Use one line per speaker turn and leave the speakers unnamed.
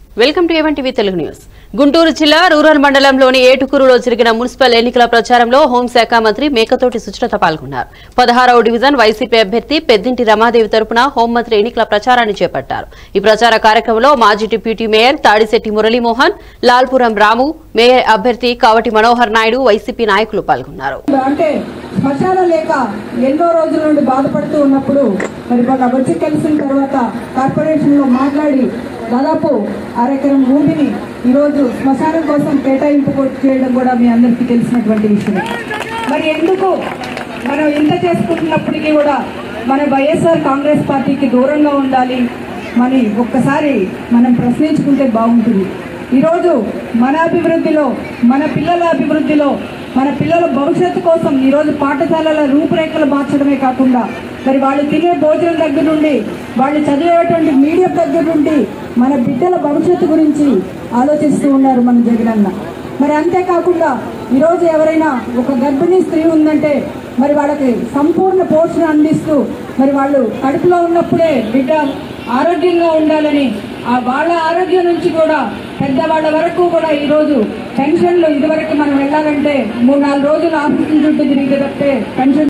welcome to A one TV Telugu news Guntur జిల్లా rural మండలంలోని ఏటుకూరులో జరిగిన మున్సిపల్ ఎన్నికల ప్రచారంలో హోంశాఖ మంత్రి మేకతోటి సుచరిత పాల్గొన్నారు పదహారవ డివిజన్ వైసీపీ అభ్యర్థి పెద్దింటి రమాదేవి తరపున హోంమంత్రి ఎన్నికల ప్రచారాన్ని చేపట్టారు ఈ ప్రచార కార్యక్రమంలో మాజీ deputy mayor Tadisetti Muralimohan Lalpuram Ramu mayor అభ్యర్థి కావటి మనోహర్ నాయుడు వైసీపీ నాయకులు పాల్గొన్నారు
అంటే శ్మశానం లేక ఎన్నో రోజుల నుండి బాధపడుతూ ఉన్నప్పుడు మరి వాళ్ళ వచ్చి కలిసిన తర్వాత కార్పొరేషన్ లో మాట్లాడి దాదాపు అరెకరం భూమిని ఈరోజు శ్మశానం కోసం కేటాయింపు కూడా చేయడం కూడా మీ అందరికీ తెలిసినటువంటి విషయం మరి ఎందుకు మనం ఇంత చేసుకుంటున్నప్పటికీ కూడా మన వైఎస్ఆర్ కాంగ్రెస్ పార్టీకి దూరంగా ఉండాలి మరి ఒక్కసారి మనం ప్రశ్నించుకుంటే బాగుంటుంది ఈరోజు మన అభివృద్ధిలో మన పిల్లల అభివృద్ధిలో మన పిల్లల భవిష్యత్తు కోసం ఈరోజు పాఠశాలల రూపురేఖలు మార్చడమే కాకుండా మరి వాళ్ళు తినే భోజనం దగ్గర నుండి వాళ్ళు చదివేటువంటి మీడియం దగ్గర నుండి మన బిడ్డల భవిష్యత్తు గురించి ఆలోచిస్తూ ఉన్నారు మన జగనన్న మరి అంతేకాకుండా ఈరోజు ఎవరైనా ఒక గర్భిణీ స్త్రీ ఉందంటే మరి వాళ్ళకి సంపూర్ణ పోషణ అందిస్తూ మరి వాళ్ళు కడుపులో ఉన్నప్పుడే బిడ్డ ఆరోగ్యంగా ఉండాలని ఆ వాళ్ళ ఆరోగ్యం నుంచి కూడా పెద్దవాళ్ళ వరకు కూడా ఈరోజు పెన్షన్లు ఇదివరకు మనం వెళ్ళాలంటే మూడు నాలుగు రోజులు ఆఫీసుల చుట్టూ తిరిగి తప్పితే పెన్షన్